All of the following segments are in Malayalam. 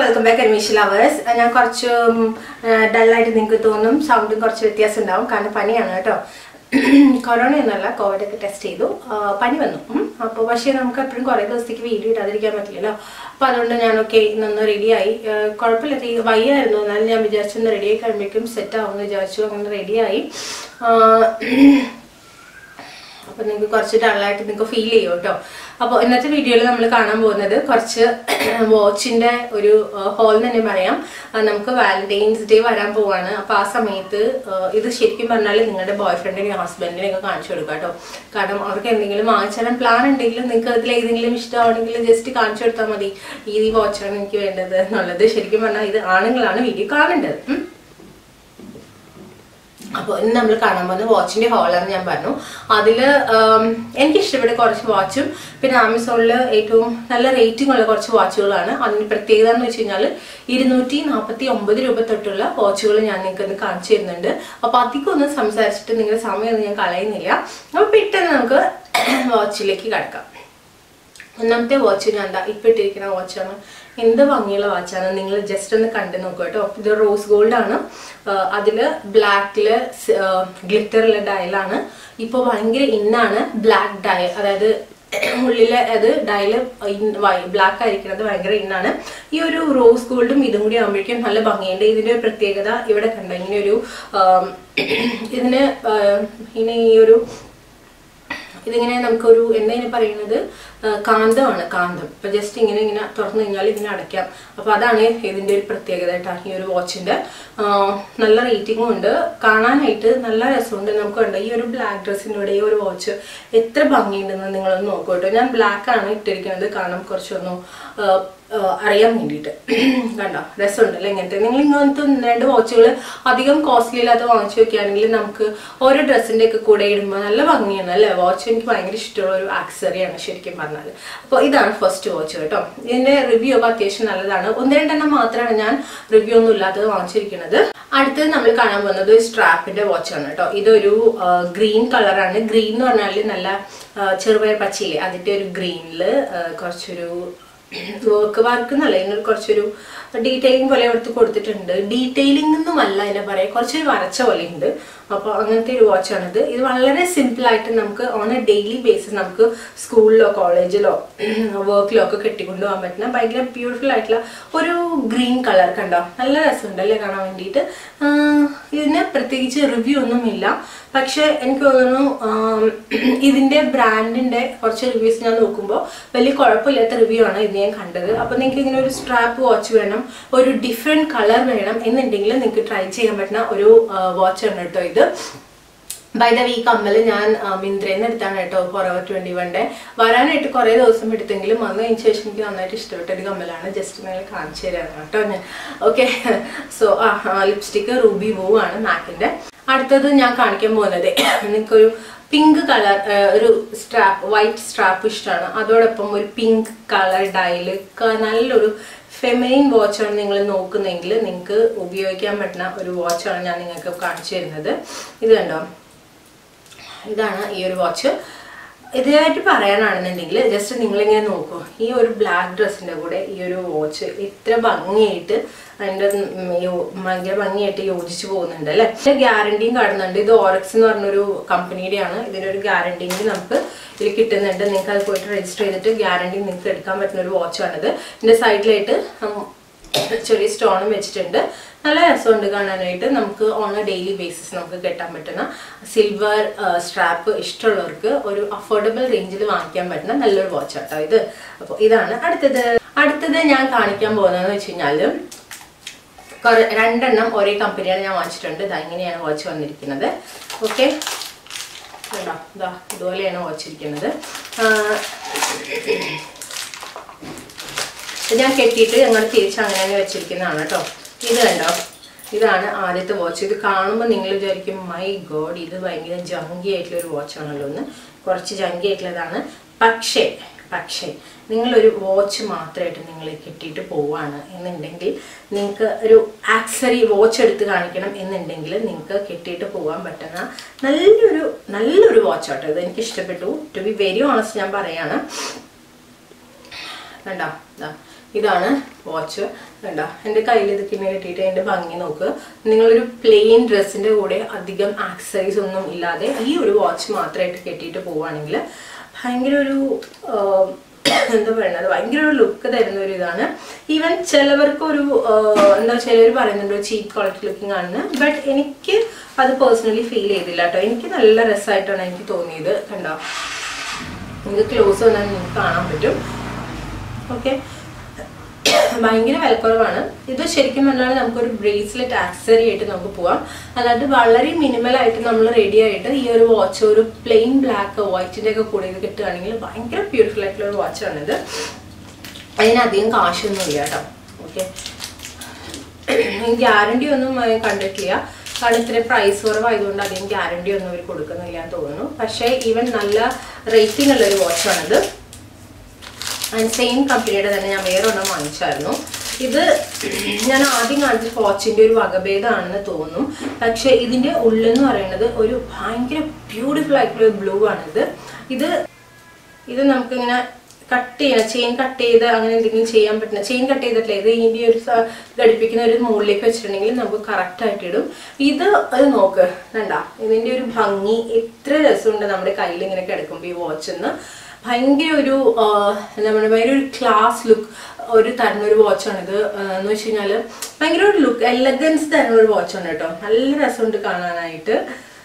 വെൽക്കം ബാക്ക് അഡ്മിഷൻ ലവേഴ്സ് ഞാൻ കുറച്ച് ഡള്ളായിട്ട് നിങ്ങൾക്ക് തോന്നും സൗണ്ടും കുറച്ച് വ്യത്യാസം ഉണ്ടാവും കാരണം പനിയാണ് കേട്ടോ കൊറോണ ഒന്നുമല്ല കോവിഡ് ഒക്കെ ടെസ്റ്റ് ചെയ്തു ആ, പനി വന്നു അപ്പോൾ പക്ഷേ നമുക്ക് എപ്പോഴും കുറേ ദിവസത്തേക്ക് വീഡിയോ ഇടാതിരിക്കാൻ പറ്റില്ലല്ലോ അപ്പോൾ അതുകൊണ്ട് ഞാനൊക്കെ ഇന്നൊന്ന് റെഡിയായി കുഴപ്പമില്ല തീ വയ്യായിരുന്നു എന്നാലും ഞാൻ വിചാരിച്ചു ഒന്ന് റെഡിയായി കഴിയുമ്പോഴേക്കും സെറ്റ് ആവുമെന്ന് വിചാരിച്ചു അങ്ങനെ റെഡിയായി അപ്പോൾ നിങ്ങൾക്ക് കുറച്ച് ഡള്ളായിട്ട് നിങ്ങൾക്ക് ഫീൽ ചെയ്യും കേട്ടോ അപ്പോൾ ഇന്നത്തെ വീഡിയോയിൽ നമ്മൾ കാണാൻ പോകുന്നത് കുറച്ച് വാച്ചിന്റെ ഒരു ഹോൾ തന്നെ പറയാം ആ, നമുക്ക് വാലന്റൈൻസ് ഡേ വരാൻ പോവാണ് അപ്പോൾ ആ സമയത്ത് ആ, ഇത് ശരിക്കും പറഞ്ഞാൽ നിങ്ങളുടെ ബോയ് ഫ്രണ്ടിനെയോ ഹസ്ബൻഡിനെയോ ഒക്കെ കാണിച്ചു കൊടുക്കുക കേട്ടോ കാരണം അവർക്ക് എന്തെങ്കിലും വാങ്ങിച്ചാലും പ്ലാൻ ഉണ്ടെങ്കിൽ നിങ്ങൾക്ക് അതിൽ ഏതെങ്കിലും ഇഷ്ടമാണെങ്കിൽ ജസ്റ്റ് കാണിച്ചു കൊടുത്താൽ മതി ഈ വാച്ചാണ് എനിക്ക് വേണ്ടത് എന്നുള്ളത് ശരിക്കും പറഞ്ഞാൽ ഇത് ആണുങ്ങളാണ് വീഡിയോ കാണേണ്ടത് ഉം. അപ്പോൾ ഇന്ന് നമ്മൾ കാണാൻ പോകുന്നത് വാച്ചിന്റെ ഹോളാന്ന് ഞാൻ പറഞ്ഞു അതിൽ എനിക്ക് ഇഷ്ടപ്പെട്ട കുറച്ച് വാച്ചും പിന്നെ ആമസോണിൽ ഏറ്റവും നല്ല റേറ്റിംഗ് ഉള്ള കുറച്ച് വാച്ചുകളാണ് അതിന് പ്രത്യേകത എന്ന് വെച്ച് കഴിഞ്ഞാൽ ഇരുന്നൂറ്റി നാൽപ്പത്തി ഒമ്പത് രൂപ തൊട്ടുള്ള വാച്ചുകൾ ഞാൻ നിങ്ങൾക്ക് ഇന്ന് കാണിച്ചു തരുന്നുണ്ട് അപ്പോൾ അധികം ഒന്നും സംസാരിച്ചിട്ട് നിങ്ങളുടെ സമയമൊന്നും ഞാൻ കളയുന്നില്ല അപ്പോൾ പെട്ടെന്ന് നമുക്ക് വാച്ചിലേക്ക് കിടക്കാം ഒന്നാമത്തെ വാച്ച് ഞാൻ എന്താ ഇപ്പൊ ഇട്ടിരിക്കുന്ന വാച്ചാണ് എന്ത് ഭംഗിയുള്ള വാച്ചാണ് നിങ്ങൾ ജസ്റ്റ് ഒന്ന് കണ്ടു നോക്കുക കേട്ടോ ഇത് റോസ് ഗോൾഡ് ആണ് ആഹ് അതില് ബ്ലാക്കില് ഗ്ലിറ്ററിലെ ഡയലാണ് ഇപ്പോൾ ഭയങ്കര ഇന്നാണ് ബ്ലാക്ക് ഡയൽ അതായത് ഉള്ളിലെ അത് ഡയല് ബ്ലാക്ക് ആയിരിക്കുന്നത് ഭയങ്കര ഇന്നാണ് ഈ ഒരു റോസ് ഗോൾഡും ഇതും കൂടി ആകുമ്പോഴേക്കും നല്ല ഭംഗിയുണ്ട് ഇതിന്റെ ഒരു പ്രത്യേകത ഇവിടെ കണ്ടോ ഇങ്ങനെ ഒരു ആം, ഇതിന് ആഹ് ഇങ്ങനെ ഈ ഒരു ഇതിങ്ങനെ നമുക്കൊരു എന്താ ഇതിന് പറയുന്നത് ആ, കാന്തമാണ് കാന്തം ഇപ്പൊ ജസ്റ്റ് ഇങ്ങനെ ഇങ്ങനെ തുറന്നു കഴിഞ്ഞാൽ ഇതിനെ അടയ്ക്കാം അപ്പൊ അതാണ് ഇതിന്റെ ഒരു പ്രത്യേകത കേട്ടോ ഈ ഒരു വാച്ചിന്റെ ആ, നല്ല റേറ്റിംഗും ഉണ്ട് കാണാനായിട്ട് നല്ല രസമുണ്ട് നമുക്ക് കണ്ടോ ഈ ഒരു ബ്ലാക്ക് ഡ്രസ്സിൻ്റെ കൂടെ ഈ ഒരു വാച്ച് എത്ര ഭംഗിയുണ്ടെന്ന് നിങ്ങളൊന്ന് നോക്കൂ കേട്ടോ ഞാൻ ബ്ലാക്ക് ആണ് ഇട്ടിരിക്കുന്നത് കാരണം കുറച്ചൊന്നും ആ, ആ, അറിയാൻ വേണ്ടിയിട്ട് കണ്ടോ രസമുണ്ടല്ലോ ഇങ്ങനത്തെ നിങ്ങൾ ഇങ്ങനത്തെ ഒന്ന് രണ്ട് വാച്ചുകൾ അധികം കോസ്റ്റ്ലി ഇല്ലാതെ വാങ്ങിച്ചു വെക്കുകയാണെങ്കിൽ നമുക്ക് ഓരോ ഡ്രസ്സിന്റെ ഒക്കെ കൂടെ ഇടുമ്പോൾ നല്ല ഭംഗിയാണ് അല്ലേ വാച്ച് എനിക്ക് ഭയങ്കര ഇഷ്ടമുള്ള ഒരു ആക്സറിയാണ് ശരിക്കും പറഞ്ഞാൽ അപ്പോൾ ഇതാണ് ഫസ്റ്റ് വാച്ച് കേട്ടോ ഇതിന്റെ റിവ്യൂ ഒക്കെ അത്യാവശ്യം നല്ലതാണ് ഒന്ന് രണ്ടെണ്ണം മാത്രമാണ് ഞാൻ റിവ്യൂ ഒന്നും ഇല്ലാത്തത് വാങ്ങിച്ചിരിക്കുന്നത് അടുത്തത് നമ്മൾ കാണാൻ പോകുന്നത് ഒരു സ്ട്രാപ്പിന്റെ വാച്ചാണ് കേട്ടോ ഇതൊരു ഗ്രീൻ കളറാണ് ഗ്രീൻ എന്ന് പറഞ്ഞാൽ നല്ല ആ, ചെറുപയർ പച്ചയില്ലേ അതിന്റെ ഒരു ഗ്രീനില് കുറച്ചൊരു വർക്ക് വർക്ക് എന്നല്ല ഇതിനൊരു കുറച്ചൊരു ഡീറ്റെയിലിംഗ് പോലെ എടുത്ത് കൊടുത്തിട്ടുണ്ട് ഡീറ്റെയിലിംഗ് ഒന്നും അല്ല അതിനെ പറയാം കുറച്ചൊരു വരച്ച പോലെ ഉണ്ട് അപ്പോൾ അങ്ങനത്തെ ഒരു വാച്ചാണിത് ഇത് വളരെ സിമ്പിൾ ആയിട്ട് നമുക്ക് ഓൺ എ ഡെയിലി ബേസിസ് നമുക്ക് സ്കൂളിലോ കോളേജിലോ വർക്കിലോ ഒക്കെ കെട്ടിക്കൊണ്ടു പോകാൻ പറ്റുന്ന ഭയങ്കര ബ്യൂട്ടിഫുൾ ആയിട്ടുള്ള ഒരു ഗ്രീൻ കളർ കണ്ടോ നല്ല രസമുണ്ട് അല്ലേ കാണാൻ വേണ്ടിയിട്ട് ആഹ് ഇതിന് പ്രത്യേകിച്ച് റിവ്യൂ ഒന്നുമില്ല പക്ഷെ എനിക്ക് തോന്നുന്നു ആം, ഇതിന്റെ ബ്രാൻഡിന്റെ കുറച്ച് റിവ്യൂസ് ഞാൻ നോക്കുമ്പോൾ വലിയ കുഴപ്പമില്ലാത്ത റിവ്യൂ ആണ് ഇത് ഞാൻ കണ്ടത് അപ്പൊ നിങ്ങൾക്ക് ഇങ്ങനെ ഒരു സ്ട്രാപ്പ് വാച്ച് വേണം ഒരു ഡിഫറെന്റ് കളർ വേണം എന്നുണ്ടെങ്കിൽ നിങ്ങൾക്ക് ട്രൈ ചെയ്യാൻ പറ്റുന്ന ഒരു വാച്ച് ആണ് കേട്ടോ ഇത് ബൈ ദ വീ കമ്മൽ ഞാൻ മിന്ത്രയിൽ നിന്ന് എടുത്താണ് കേട്ടോ ഫോറവർ ട്വന്റി വണ്ടെ വരാനായിട്ട് കുറേ ദിവസം എടുത്തെങ്കിലും വന്നു കഴിഞ്ഞ ശേഷം എനിക്ക് നന്നായിട്ട് ഇഷ്ടപ്പെട്ട ഒരു കമ്മലാണ് ജസ്റ്റ് നിങ്ങൾ കാണിച്ചു തരാണ് കേട്ടോ ഞാൻ ഓക്കെ സോ ആ ലിപ്സ്റ്റിക്ക് റൂബി വൂ ആണ് മാക്കിന്റെ അടുത്തത് ഞാൻ കാണിക്കാൻ പോകുന്നത് നിങ്ങൾക്കൊരു പിങ്ക് കളർ ഒരു സ്ട്രാപ്പ് വൈറ്റ് സ്ട്രാപ്പ് ഇഷ്ടമാണ് അതോടൊപ്പം ഒരു പിങ്ക് കളർ ഡയല് നല്ലൊരു ഫെമിനിൻ വാച്ചാണ് നിങ്ങൾ നോക്കുന്നെങ്കിൽ നിങ്ങൾക്ക് ഉപയോഗിക്കാൻ പറ്റുന്ന ഒരു വാച്ചാണ് ഞാൻ നിങ്ങൾക്ക് കാണിച്ചു തരുന്നത് ഇത് കണ്ടോ ഇതാണ് ഈ ഒരു വാച്ച് ഇതായിട്ട് പറയാനാണെന്നുണ്ടെങ്കിൽ ജസ്റ്റ് നിങ്ങളിങ്ങനെ നോക്കൂ ഈ ഒരു ബ്ലാക്ക് ഡ്രസ്സിന്റെ കൂടെ ഈ ഒരു വാച്ച് ഇത്ര ഭംഗിയായിട്ട് അതിന്റെ ഉം യോ- ഭയങ്കര ഭംഗിയായിട്ട് യോജിച്ചു പോകുന്നുണ്ട് അല്ലെ ഇതിന്റെ ഗ്യാരണ്ടിയും കാണുന്നുണ്ട് ഇത് ഓറക്സ് എന്ന് പറഞ്ഞൊരു കമ്പനിയുടെയാണ് ഇതിന്റെ ഒരു ഗ്യാരണ്ടിയും നമുക്ക് ഇതിൽ കിട്ടുന്നുണ്ട് നിങ്ങൾക്ക് അത് പോയിട്ട് രജിസ്റ്റർ ചെയ്തിട്ട് ഗ്യാരണ്ടി നിങ്ങൾക്ക് എടുക്കാൻ പറ്റുന്ന ഒരു വാച്ചാണിത് ഇതിന്റെ സൈഡിലായിട്ട് ചെറിയ സ്റ്റോണും വെച്ചിട്ടുണ്ട് നല്ല രസമുണ്ട് കാണാനായിട്ട് നമുക്ക് ഓൺ എ ഡെയിലി ബേസിസ് നമുക്ക് കെട്ടാൻ പറ്റുന്ന സിൽവർ സ്ട്രാപ്പ് ഇഷ്ടമുള്ളവർക്ക് ഒരു അഫോർഡബിൾ റേഞ്ചിൽ വാങ്ങിക്കാൻ പറ്റുന്ന നല്ലൊരു വാച്ച് ആട്ടോ ഇത് അപ്പോൾ ഇതാണ് അടുത്തത് അടുത്തത് ഞാൻ കാണിക്കാൻ പോകുന്നതെന്ന് വെച്ച് കഴിഞ്ഞാല് കുറെ രണ്ടെണ്ണം ഒരേ കമ്പനിയാണ് ഞാൻ വാങ്ങിച്ചിട്ടുണ്ട് ഇതാ ഇങ്ങനെയാണ് വാച്ച് വന്നിരിക്കുന്നത് ഓക്കെ ഇതാ ഇതാ ഇതുപോലെയാണ് വാച്ച് ഇരിക്കുന്നത് ആ, ഇത് ഞാൻ കെട്ടിയിട്ട് ഞങ്ങൾ തിരിച്ച് അങ്ങനെ തന്നെ വെച്ചിരിക്കുന്നതാണ് കേട്ടോ ഇത് കണ്ടോ ഇതാണ് ആദ്യത്തെ വാച്ച് ഇത് കാണുമ്പോൾ നിങ്ങൾ വിചാരിക്കും മൈ ഗോഡ് ഇത് ഭയങ്കര ജങ്കി ആയിട്ടുള്ള ഒരു വാച്ചാണല്ലോ എന്ന് കുറച്ച് ജങ്കി ആയിട്ടുള്ളതാണ് പക്ഷേ പക്ഷേ നിങ്ങളൊരു വാച്ച് മാത്രമായിട്ട് നിങ്ങൾ കെട്ടിയിട്ട് പോവാണ് എന്നുണ്ടെങ്കിൽ നിങ്ങൾക്ക് ഒരു ആക്സറി വാച്ച് എടുത്ത് കാണിക്കണം എന്നുണ്ടെങ്കിൽ നിങ്ങൾക്ക് കെട്ടിയിട്ട് പോകാൻ പറ്റുന്ന നല്ലൊരു നല്ലൊരു വാച്ച് ആട്ടോ ഇത് എനിക്ക് ഇഷ്ടപ്പെട്ടു ടു ബി വെരി ഓണസ്റ്റ് ഞാൻ പറയാണ് കണ്ടോ ഇതാ ഇതാണ് വാച്ച് കണ്ടോ എൻ്റെ കയ്യിൽ ഇത് പിന്നെ കിട്ടിയിട്ട് എൻ്റെ ഭംഗി നോക്ക് നിങ്ങളൊരു പ്ലെയിൻ ഡ്രസ്സിൻ്റെ കൂടെ അധികം ആക്സസറീസ് ഒന്നും ഇല്ലാതെ ഈ ഒരു വാച്ച് മാത്രമായിട്ട് കെട്ടിയിട്ട് പോവുകയാണെങ്കിൽ ഭയങ്കര ഒരു ആഹ്, എന്താ പറയുന്നത് ഭയങ്കര ഒരു ലുക്ക് തരുന്ന ഒരു ഇതാണ് ഈവൻ ചിലവർക്ക് ഒരു എന്താ ചിലവർ പറയുന്നുണ്ട് ചീപ്പ് ക്വാളിറ്റി ലുക്കിംഗ് ആണെന്ന് ബട്ട് എനിക്ക് അത് പേഴ്സണലി ഫീൽ ചെയ്തില്ല കേട്ടോ എനിക്ക് നല്ല രസമായിട്ടാണ് എനിക്ക് തോന്നിയത് കണ്ടോ നിങ്ങൾക്ക് ക്ലോസ് വന്നാൽ നിങ്ങൾക്ക് കാണാൻ പറ്റും ഓക്കെ ഭയങ്കര വിലക്കുറവാണ് ഇത് ശരിക്കും പറഞ്ഞാൽ നമുക്കൊരു ബ്രേസ്ലെറ്റ് ആക്സറി ആയിട്ട് നമുക്ക് പോവാം അതായത് വളരെ മിനിമൽ ആയിട്ട് നമ്മൾ റെഡി ആയിട്ട് ഈ ഒരു വാച്ച് ഒരു പ്ലെയിൻ ബ്ലാക്ക് വൈറ്റിന്റെ ഒക്കെ കൂടെ ഇത് കിട്ടുകയാണെങ്കിൽ ഭയങ്കര ബ്യൂട്ടിഫുൾ ആയിട്ടുള്ള ഒരു വാച്ചാണിത് അതിനധികം കാശൊന്നും ഇല്ല കേട്ടോ ഓക്കെ ഗ്യാരണ്ടി ഒന്നും ഞാൻ കണ്ടിട്ടില്ല കാരണം ഇത്ര പ്രൈസ് കുറവായതുകൊണ്ട് അധികം ഗ്യാരണ്ടി ഒന്നും അവർ കൊടുക്കുന്നില്ല എന്ന് തോന്നുന്നു പക്ഷേ ഈവൻ നല്ല റേറ്റിംഗ് ഉള്ള ഒരു വാച്ചാണിത് ആൻഡ് സെയിം കമ്പനിയുടെ തന്നെ ഞാൻ വേറെ ഒരെണ്ണം വാങ്ങിച്ചായിരുന്നു ഇത് ഞാൻ ആദ്യം കാണിച്ച വാച്ചിന്റെ ഒരു വകഭേദമാണെന്ന് തോന്നും പക്ഷെ ഇതിന്റെ ഉള്ളെന്ന് പറയുന്നത് ഒരു ഭയങ്കര ബ്യൂട്ടിഫുൾ ആയിട്ടുള്ള ബ്ലൂ ആണിത് ഇത് ഇത് നമുക്കിങ്ങനെ കട്ട് ചെയ്യണം ചെയിൻ കട്ട് ചെയ്ത് അങ്ങനെ എന്തെങ്കിലും ചെയ്യാൻ പറ്റുന്ന ചെയിൻ കട്ട് ചെയ്തിട്ടില്ല ഇത് ഇതിന്റെ ഒരു സ- ഘടിപ്പിക്കുന്ന ഒരു മുകളിലേക്ക് വെച്ചിട്ടുണ്ടെങ്കിൽ നമുക്ക് കറക്റ്റ് ആയിട്ട് ഇടും ഇത് അത് നോക്ക് കണ്ടാ ഇതിന്റെ ഒരു ഭംഗി എത്ര രസമുണ്ട് നമ്മുടെ കയ്യിൽ ഇങ്ങനെ കിടക്കുമ്പോൾ ഈ വാച്ച് ഭയങ്കര ഒരു ആ, എന്താ പറയുക ഭയങ്കര ഒരു ക്ലാസ് ലുക്ക് ഒരു തരുന്ന ഒരു വാച്ചാണിത് എന്ന് വെച്ച് കഴിഞ്ഞാല് ഭയങ്കര ഒരു ലുക്ക് എലഗൻസ് തരുന്ന ഒരു വാച്ചാണ് കേട്ടോ നല്ല രസമുണ്ട് കാണാനായിട്ട്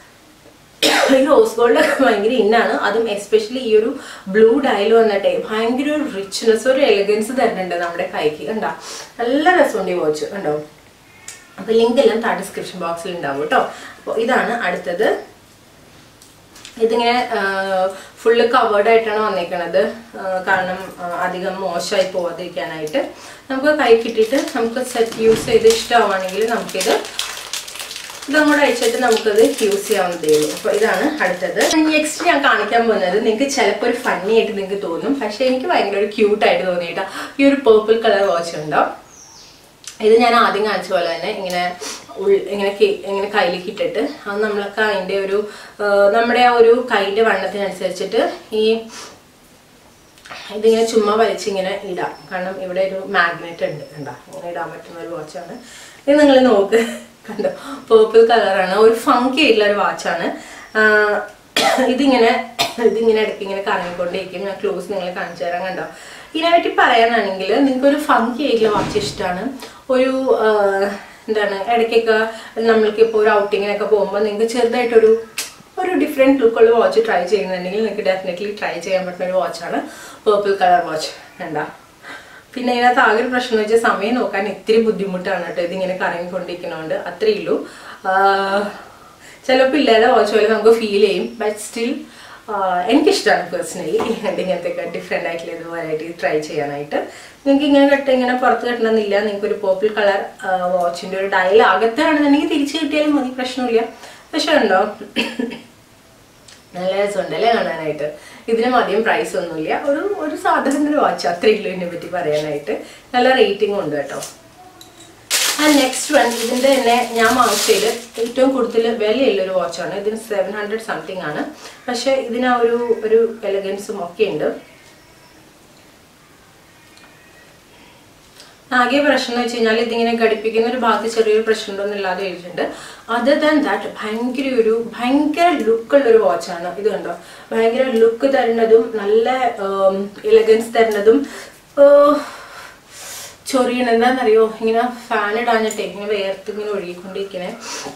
ഈ റോസ് ഗോൾഡ് ഒക്കെ ഭയങ്കര ഇന്നാണ് അതും എസ്പെഷ്യലി ഈ ഒരു ബ്ലൂ ഡയൽ വന്നിട്ടേ ഭയങ്കര ഒരു റിച്ച്നെസ് ഒരു എലഗൻസ് തരുന്നുണ്ട് നമ്മുടെ കൈക്ക് കണ്ടോ നല്ല രസമുണ്ട് ഈ വാച്ച് കണ്ടോ അപ്പൊ ലിങ്ക് എല്ലാം താഴെ ഡിസ്ക്രിപ്ഷൻ ബോക്സിൽ ഉണ്ടാവും കേട്ടോ അപ്പോൾ ഇതാണ് അടുത്തത് ഇതിങ്ങനെ ഫുള്ള് കവേർഡ് ആയിട്ടാണ് വന്നേക്കണത് ആ, കാരണം ആ, അധികം മോശമായി പോവാതിരിക്കാനായിട്ട് നമുക്ക് കൈ കിട്ടിയിട്ട് നമുക്ക് സെറ്റ് യൂസ് ചെയ്ത് ഇഷ്ടമാണെങ്കിൽ നമുക്കിത് ഇതങ്ങോട്ട് അയച്ചിട്ട് നമുക്കത് യൂസ് ചെയ്യാവുന്നതേ ഉള്ളൂ അപ്പോൾ ഇതാണ് അടുത്തത് നെക്സ്റ്റ് ഞാൻ കാണിക്കാൻ പോകുന്നത് നിങ്ങൾക്ക് ചിലപ്പോൾ ഒരു ഫണ്ണി ആയിട്ട് നിങ്ങൾക്ക് തോന്നും പക്ഷേ എനിക്ക് ഭയങ്കര ഒരു ക്യൂട്ടായിട്ട് തോന്നിയിട്ടാ ഈ ഒരു പേർപ്പിൾ കളർ വാച്ച് ഉണ്ടോ ഇത് ഞാൻ ആദ്യം കാണിച്ച പോലെ തന്നെ ഇങ്ങനെ ഉൾ- ഇങ്ങനെ കെ- ഇങ്ങനെ കയ്യിലേക്ക് ഇട്ടിട്ട് അത് നമ്മളൊക്കെ അതിൻ്റെ ഒരു ആ, നമ്മുടെ ആ ഒരു കൈൻ്റെ വണ്ണത്തിനനുസരിച്ചിട്ട് ഈ ഇതിങ്ങനെ ചുമ്മാ വലിച്ചിങ്ങനെ ഇടാം കാരണം ഇവിടെ ഒരു മാഗ്നറ്റ് ഉണ്ട് കണ്ടോ ഇങ്ങനെ ഇടാൻ പറ്റുന്ന ഒരു വാച്ചാണ് ഇത് നിങ്ങൾ നോക്ക് കണ്ടോ പേർപ്പിൾ കളറാണ് ഒരു ഫങ്കി ആയിട്ടുള്ള ഒരു വാച്ചാണ് ഇതിങ്ങനെ ഇതിങ്ങനെ ഇടയ്ക്ക് ഇങ്ങനെ കറങ്ങിക്കൊണ്ടേയിരിക്കും ഞാൻ ക്ലോസ് നിങ്ങളെ കാണിച്ചു തരാൻ കണ്ടോ ഇതിനെപ്പറ്റി പറയാനാണെങ്കിൽ നിങ്ങൾക്ക് ഒരു ഫങ്കി ആയിട്ടുള്ള വാച്ച് ഇഷ്ടമാണ് ഒരു ആ, എന്താണ് ഇടയ്ക്കൊക്കെ നമ്മൾക്ക് ഇപ്പോൾ ഒരു ഔട്ടിങ്ങിനൊക്കെ പോകുമ്പോൾ നിങ്ങൾക്ക് ചെറുതായിട്ടൊരു ഒരു ഡിഫറെൻറ്റ് ലുക്കുള്ള വാച്ച് ട്രൈ ചെയ്യുന്നുണ്ടെങ്കിൽ നിങ്ങൾക്ക് ഡെഫിനറ്റ്ലി ട്രൈ ചെയ്യാൻ പറ്റുന്ന ഒരു വാച്ചാണ് പേർപ്പിൾ കളർ വാച്ച് കണ്ട പിന്നെ ഇതിനകത്ത് ആകെ ഒരു പ്രശ്നം എന്ന് വെച്ചാൽ സമയം നോക്കാൻ ഇത്തിരി ബുദ്ധിമുട്ടാണ് കേട്ടോ ഇതിങ്ങനെ കറങ്ങിക്കൊണ്ടിരിക്കുന്നതുകൊണ്ട് അത്രയേ ഉള്ളൂ ചിലപ്പോൾ ഇല്ലാതെ വാച്ച് പോലെ നമുക്ക് ഫീൽ ചെയ്യും ബട്ട് സ്റ്റിൽ എനിക്കിഷ്ടമാണ് പേഴ്സണലി ഇങ്ങനത്തെ ഒക്കെ ഡിഫറെൻ്റ് ആയിട്ടുള്ള ഇത് വെറൈറ്റി ട്രൈ ചെയ്യാനായിട്ട് നിങ്ങൾക്ക് ഇങ്ങനെ കെട്ട് ഇങ്ങനെ പുറത്ത് കെട്ടണമെന്നില്ല നിങ്ങൾക്ക് ഒരു പേർപ്പിൾ കളർ വാച്ചിൻ്റെ ഒരു ഡയൽ അകത്താണെന്നുണ്ടെങ്കിൽ തിരിച്ചു കിട്ടിയാലും മതി പ്രശ്നമില്ല പക്ഷെ ഉണ്ടോ നല്ല രസമുണ്ട് അല്ലേ കാണാനായിട്ട് ഇതിനും അധികം പ്രൈസ് ഒന്നുമില്ല ഒരു ഒരു സാധാരണ ഒരു വാച്ച് അത്രേ ഉള്ളൂ ഇതിനെ പറ്റി പറയാനായിട്ട് നല്ല റേറ്റിംഗ് ഉണ്ട് കേട്ടോ ആൻഡ് നെക്സ്റ്റ് വൺ ഇതിന്റെ തന്നെ ഞാൻ വാങ്ങിച്ചതിൽ ഏറ്റവും കൂടുതൽ വിലയുള്ള ഒരു വാച്ചാണ് ഇതിന് സെവൻ ഹൺഡ്രഡ് സംതിങ് ആണ് പക്ഷെ ഇതിന് ആ ഒരു ഒരു എലഗൻസും ഒക്കെ ഉണ്ട് ആകെ പ്രശ്നം എന്ന് വെച്ച് കഴിഞ്ഞാൽ ഇതിങ്ങനെ ഘടിപ്പിക്കുന്ന ഒരു ഭാഗത്ത് ചെറിയൊരു പ്രശ്നം ഉണ്ടോന്ന് ഇല്ലാതെ എഴുതിയിട്ടുണ്ട് അതർ ദാൻ ദാറ്റ് ഭയങ്കര ഒരു ഭയങ്കര ലുക്കുള്ള ഒരു വാച്ചാണ് ഇത് കണ്ടോ ഭയങ്കര ലുക്ക് തരുന്നതും നല്ല എലഗൻസ് തരുന്നതും ചൊറിയണം എന്താണെന്നറിയോ ഇങ്ങനെ ഫാൻ ഇടാഞ്ഞിട്ടേ ഇങ്ങനെ വേർത്ത് ഇങ്ങനെ ഒഴുകിക്കൊണ്ടിരിക്കണേ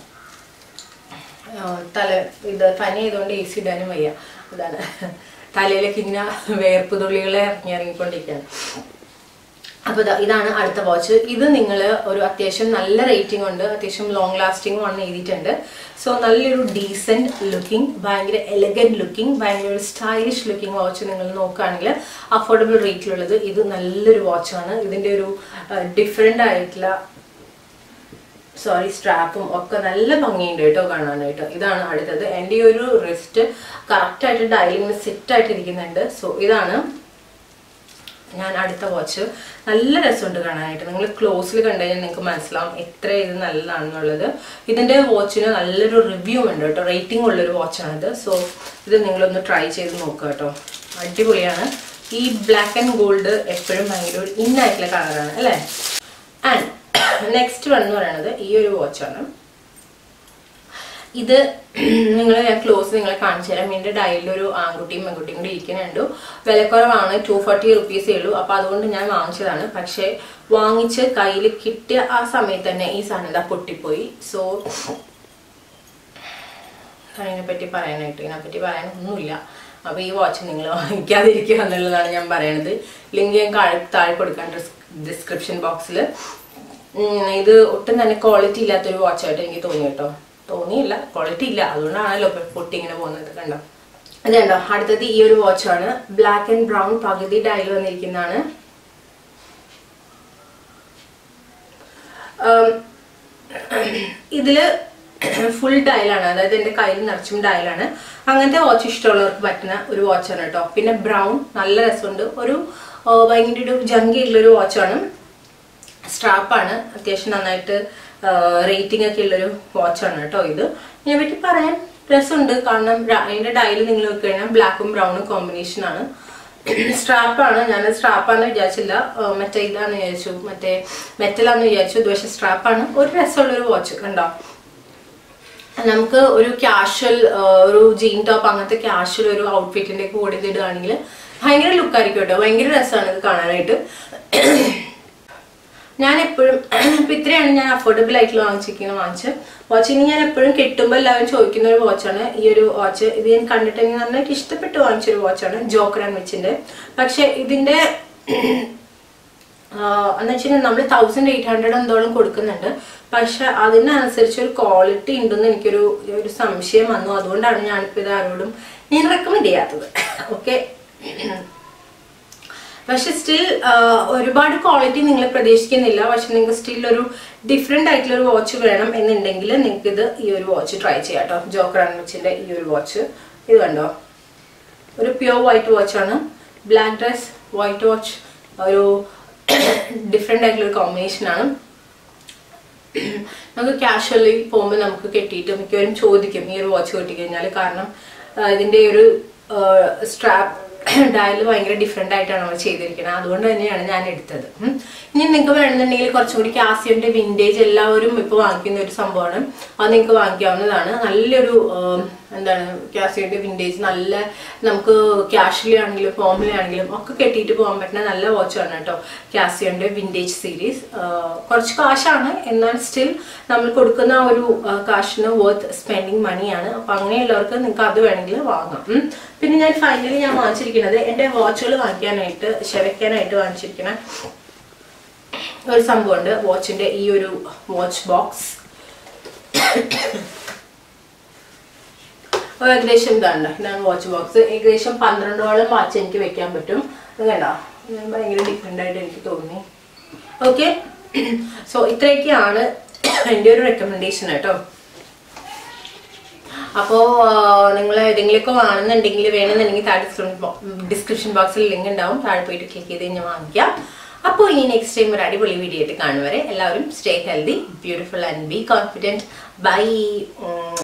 ആ, തല ഇത് പനി ആയതുകൊണ്ട് എ സി ഇടാനും വയ്യ അതാണ് തലയിലേക്ക് ഇങ്ങനെ വേർപ്പ് തുള്ളികളെ ഇറങ്ങി ഇറങ്ങിക്കൊണ്ടിരിക്കുകയാണ് അപ്പോൾ ദാ ഇതാണ് അടുത്ത വാച്ച് ഇത് നിങ്ങൾ ഒരു അത്യാവശ്യം നല്ല റേറ്റിംഗ് ഉണ്ട് അത്യാവശ്യം ലോങ് ലാസ്റ്റിംഗും ആണ് എഴുതിയിട്ടുണ്ട് സോ നല്ലൊരു ഡീസെന്റ് ലുക്കിംഗ് ഭയങ്കര എലഗന്റ് ലുക്കിംഗ് ഭയങ്കര ഒരു സ്റ്റൈലിഷ് ലുക്കിംഗ് വാച്ച് നിങ്ങൾ നോക്കുകയാണെങ്കിൽ അഫോർഡബിൾ റേറ്റിലുള്ളത് ഇത് നല്ലൊരു വാച്ചാണ് ഇതിൻ്റെ ഒരു ഡിഫറെൻ്റ് ആയിട്ടുള്ള സോറി സ്ട്രാപ്പും ഒക്കെ നല്ല ഭംഗിയുണ്ട് കേട്ടോ കാണാനായിട്ട് ഇതാണ് അടുത്തത് എൻ്റെ ഈ ഒരു റിസ്റ്റ് കറക്റ്റായിട്ട് ഡയലിങ്ങനെ സെറ്റായിട്ട് ഇരിക്കുന്നുണ്ട് സോ ഇതാണ് ഞാൻ അടുത്ത വാച്ച് നല്ല രസമുണ്ട് കാണാനായിട്ട് നിങ്ങൾ ക്ലോസിൽ കണ്ടു കഴിഞ്ഞാൽ നിങ്ങൾക്ക് മനസ്സിലാവും എത്ര ഇത് നല്ലതാണെന്നുള്ളത് ഇതിൻ്റെ വാച്ചിന് നല്ലൊരു റിവ്യൂ ഉണ്ട് കേട്ടോ റേറ്റിംഗ് ഉള്ളൊരു വാച്ചാണിത് സോ ഇത് നിങ്ങളൊന്ന് ട്രൈ ചെയ്ത് നോക്കുക കേട്ടോ അടിപൊളിയാണ് ഈ ബ്ലാക്ക് ആൻഡ് ഗോൾഡ് എപ്പോഴും ഭയങ്കര ഒരു ഇന്നായിട്ടുള്ള കളറാണ് അല്ലേ ആൻഡ് നെക്സ്റ്റ് വൺ എന്ന് പറയുന്നത് ഈ ഒരു വാച്ചാണ് ഇത് നിങ്ങൾ ഞാൻ ക്ലോസ് നിങ്ങളെ കാണിച്ചു തരാം എൻ്റെ ഡയലിൽ ഒരു ആൺകുട്ടിയും പെൺകുട്ടിയും കൂടി ഇരിക്കുന്നുണ്ട് വിലക്കുറവാണ് ടു ഫോർട്ടി റുപ്പീസേ ഉള്ളൂ അപ്പോൾ അതുകൊണ്ട് ഞാൻ വാങ്ങിച്ചതാണ് പക്ഷേ വാങ്ങിച്ച് കയ്യിൽ കിട്ടിയ ആ സമയത്ത് തന്നെ ഈ സാധനം ഇതാ പൊട്ടിപ്പോയി സോ അതിനെപ്പറ്റി പറയാനായിട്ട് ഇതിനെപ്പറ്റി പറയാനൊന്നുമില്ല അപ്പോൾ ഈ വാച്ച് നിങ്ങൾ വാങ്ങിക്കാതിരിക്കുക എന്നുള്ളതാണ് ഞാൻ പറയണത് ലിങ്ക് ഞാൻ കാഴ്- താഴെ കൊടുക്കാൻ ഡിസ്ക്രിപ്ഷൻ ബോക്സിൽ ഇത് ഒട്ടും തന്നെ ക്വാളിറ്റി ഇല്ലാത്തൊരു വാച്ചായിട്ട് എനിക്ക് തോന്നി കേട്ടോ തോന്നിയില്ല ക്വാളിറ്റി ഇല്ല അതുകൊണ്ടാണല്ലോ ഇപ്പൊ പൊട്ടി ഇങ്ങനെ പോകുന്നത് കണ്ടോ അത് കണ്ടോ അടുത്തത് ഈ ഒരു വാച്ചാണ് ബ്ലാക്ക് ആൻഡ് ബ്രൗൺ പകുതി ഡയൽ വന്നിരിക്കുന്നതാണ് ഉം, ഇതില് ഫുൾ ഡയലാണ് അതായത് എൻ്റെ കയ്യിൽ നിറച്ചും ഡയലാണ് അങ്ങനത്തെ വാച്ച് ഇഷ്ടമുള്ളവർക്ക് പറ്റുന്ന ഒരു വാച്ചാണ് കേട്ടോ പിന്നെ ബ്രൗൺ നല്ല രസമുണ്ട് ഒരു ആ, ഭയങ്കര ഒരു ജങ്കി ഉള്ളൊരു വാച്ചാണ് സ്ട്രാപ്പാണ് അത്യാവശ്യം നന്നായിട്ട് റേറ്റിംഗ് ഒക്കെ ഉള്ളൊരു വാച്ചാണ് കേട്ടോ ഇത് ഇതിനെ പറ്റി പറയാൻ രസമുണ്ട് കാരണം ര- അതിന്റെ ഡയൽ നിങ്ങൾ നോക്കി കഴിഞ്ഞാൽ ബ്ലാക്കും ബ്രൗണും കോമ്പിനേഷൻ ആണ് സ്ട്രാപ്പാണ് ഞാൻ സ്ട്രാപ്പാന്ന് വിചാരിച്ചില്ല ആ, മറ്റേ ഇതാന്ന് വിചാരിച്ചു മറ്റേ മെറ്റലാന്ന് വിചാരിച്ചു ഇത് പക്ഷേ സ്ട്രാപ്പാണ് ഒരു രസമുള്ള ഒരു വാച്ച് കണ്ടോ നമുക്ക് ഒരു ക്യാഷ്വൽ ഒരു ജീൻ ടോപ്പ് അങ്ങനത്തെ ക്യാഷ്വൽ ഒരു ഔട്ട്ഫിറ്റിന്റെ കൂടെ ഇത് ഇടുകയാണെങ്കിൽ ഭയങ്കര ലുക്കായിരിക്കും കേട്ടോ ഭയങ്കര രസമാണ് ഇത് കാണാനായിട്ട് ഞാൻ എപ്പോഴും ഇപ്പൊ ഇത്രയാണ് ഞാൻ അഫോർഡബിൾ ആയിട്ടുള്ള വാങ്ങിച്ചിരിക്കുന്നത് വാച്ച് വാച്ച് ഇനി ഞാൻ എപ്പോഴും കിട്ടുമ്പോൾ എല്ലാവരും ചോദിക്കുന്ന ഒരു വാച്ചാണ് ഈ ഒരു വാച്ച് ഇത് ഞാൻ കണ്ടിട്ട് എനിക്ക് നന്നായിട്ട് ഇഷ്ടപ്പെട്ട് വാങ്ങിച്ചൊരു വാച്ചാണ് ജോക്കർ ആൻഡ് വിച്ചിന്റെ പക്ഷെ ഇതിന്റെ എന്ന് വെച്ചാൽ നമ്മൾ തൗസൻഡ് എയ്റ്റ് ഹൺഡ്രഡ് എന്തോളം കൊടുക്കുന്നുണ്ട് പക്ഷെ അതിനനുസരിച്ച് ഒരു ക്വാളിറ്റി ഉണ്ടെന്ന് എനിക്കൊരു ഒരു സംശയം വന്നു അതുകൊണ്ടാണ് ഞാനിപ്പോൾ ഇത് ആരോടും ഞാൻ റെക്കമെൻഡ് ചെയ്യാത്തത് ഓക്കെ പക്ഷെ സ്റ്റിൽ ഒരുപാട് ക്വാളിറ്റി നിങ്ങൾ പ്രതീക്ഷിക്കുന്നില്ല പക്ഷെ നിങ്ങൾക്ക് സ്റ്റിൽ ഒരു ഡിഫറെൻ്റ് ആയിട്ടുള്ള ഒരു വാച്ച് വേണം എന്നുണ്ടെങ്കിൽ നിങ്ങൾക്ക് ഇത് ഈ ഒരു വാച്ച് ട്രൈ ചെയ്യാം കേട്ടോ ജോക്കർ ആൻഡ് ഈ ഒരു വാച്ച് ഇത് കണ്ടോ ഒരു പ്യുവർ വൈറ്റ് വാച്ചാണ് ബ്ലാക്ക് ഡ്രസ് വൈറ്റ് വാച്ച് ഒരു ഡിഫറെൻ്റ് ആയിട്ടുള്ള ഒരു കോമ്പിനേഷൻ ആണ് നമുക്ക് കാഷ്വലി പോകുമ്പോൾ നമുക്ക് കെട്ടിയിട്ട് മിക്കവരും ചോദിക്കും ഈ ഒരു വാച്ച് കെട്ടിക്കഴിഞ്ഞാൽ കാരണം ആ, ഇതിന്റെ ഒരു സ്ട്രാപ്പ് ഡയൽ ഭയങ്കര ഡിഫറെൻ്റ് ആയിട്ടാണ് നമ്മൾ ചെയ്തിരിക്കുന്നത് അതുകൊണ്ട് തന്നെയാണ് ഞാൻ എടുത്തത് ഉം. ഇനി നിങ്ങൾക്ക് വേണമെന്നുണ്ടെങ്കിൽ കുറച്ചും കൂടി കാസിയോന്റെ വിൻറ്റേജ് എല്ലാവരും ഇപ്പോൾ വാങ്ങിക്കുന്ന ഒരു സംഭവമാണ് അത് നിങ്ങൾക്ക് വാങ്ങിക്കാവുന്നതാണ് നല്ലൊരു ആ, എന്താണ് കാസിയോന്റെ വിൻറ്റേജ് നല്ല നമുക്ക് ക്യാഷ്വലി ആണെങ്കിലും ഫോമിലി ആണെങ്കിലും ഒക്കെ കെട്ടിയിട്ട് പോകാൻ പറ്റുന്ന നല്ല വാച്ചാണ് കേട്ടോ കാസിയോന്റെ വിൻറ്റേജ് സീരീസ് കുറച്ച് കാശാണ് എന്നാൽ സ്റ്റിൽ നമ്മൾ കൊടുക്കുന്ന ആ ഒരു ആ, കാശിന് വർത്ത് സ്പെൻഡിങ് മണിയാണ് അപ്പൊ അങ്ങനെയുള്ളവർക്ക് നിങ്ങൾക്ക് അത് വേണമെങ്കിൽ വാങ്ങാം ഉം. പിന്നെ ഞാൻ ഫൈനലി ഞാൻ വാങ്ങിച്ചിരിക്കുന്നത് എൻ്റെ വാച്ചുകൾ വാങ്ങിക്കാനായിട്ട് ശവയ്ക്കാനായിട്ട് വാങ്ങിച്ചിരിക്കുന്ന ഒരു സംഭവമുണ്ട് വാച്ചിന്റെ ഈ ഒരു വാച്ച് ബോക്സ് അപ്പോൾ ഏകദേശം ഇതാണ് ഇതാണ് വാച്ച് ബോക്സ് ഏകദേശം പന്ത്രണ്ടോളം വാച്ച് എനിക്ക് വെക്കാൻ പറ്റും ഇത് കണ്ടോ ഇത് ഭയങ്കര ഡിഫറെൻ്റ് ആയിട്ട് എനിക്ക് തോന്നി ഓക്കെ സോ ഇത്രയൊക്കെയാണ് എൻ്റെ ഒരു റെക്കമെൻഡേഷൻ കേട്ടോ അപ്പോൾ നിങ്ങൾ ഏതെങ്കിലുമൊക്കെ വാങ്ങുന്നുണ്ടെങ്കിൽ വേണമെന്നുണ്ടെങ്കിൽ താഴെ ഡിസ്ക്രിപ്ഷൻ ബോക്സിൽ ലിങ്ക് ഉണ്ടാവും താഴെ പോയിട്ട് ക്ലിക്ക് ചെയ്ത് കഴിഞ്ഞാൽ വാങ്ങിക്കാം അപ്പോൾ ഈ നെക്സ്റ്റ് ടൈം ഒരു അടിപൊളി വീഡിയോ ആയിട്ട് കാണുവരെ എല്ലാവരും stay healthy beautiful and be confident by